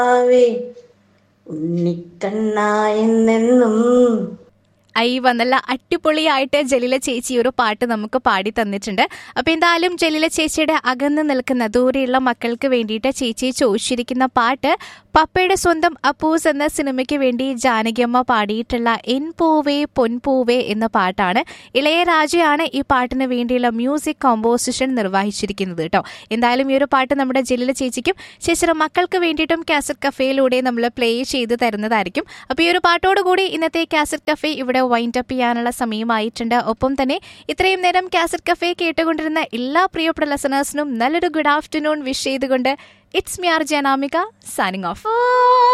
ആവേ ഉണ്ണിക്കണ്ണായെന്നെന്നും I വന്നല്ല അടിപൊളിയായിട്ട് ജലീല ചേച്ചി ഒരു പാട്ട് നമുക്ക് പാടി തന്നിട്ടുണ്ട് അപ്പൊ എന്തായാലും ജലീല ചേച്ചിയുടെ അകന്ന് നിൽക്കുന്ന ദൂരെയുള്ള മക്കൾക്ക് വേണ്ടിയിട്ട് ചേച്ചി ചോദിച്ചിരിക്കുന്ന പാട്ട് പപ്പയുടെ സ്വന്തം അപ്പൂസ് എന്ന സിനിമയ്ക്ക് വേണ്ടി ജാനകിയമ്മ പാടിയിട്ടുള്ള എൻ പൂവേ പൊൻപൂവേ എന്ന പാട്ടാണ് ഇളയരാജയാണ് ഈ പാട്ടിന് വേണ്ടിയുള്ള മ്യൂസിക് കോമ്പോസിഷൻ നിർവഹിച്ചിരിക്കുന്നത് കേട്ടോ എന്തായാലും ഈ ഒരു പാട്ട് നമ്മുടെ ജലീല ചേച്ചിക്കും ചേച്ചിയുടെ മക്കൾക്ക് വേണ്ടിയിട്ടും കാസറ്റ് കഫേയിലൂടെ നമ്മൾ പ്ലേ ചെയ്ത് തരുന്നതായിരിക്കും അപ്പോൾ ഈ ഒരു പാട്ടോടുകൂടി ഇന്നത്തെ കാസറ്റ് കഫേ ഇവിടെ വൈൻഡ് അപ്പ് ചെയ്യാനുള്ള സമയമായിട്ടുണ്ട് ഒപ്പം തന്നെ ഇത്രയും നേരം കാസറ്റ് കഫേ കേട്ടുകൊണ്ടിരുന്ന എല്ലാ പ്രിയപ്പെട്ട ലെസണേഴ്സിനും നല്ലൊരു ഗുഡ് ആഫ്റ്റർനൂൺ വിഷ് ചെയ്തുകൊണ്ട് it's me R Janamika signing of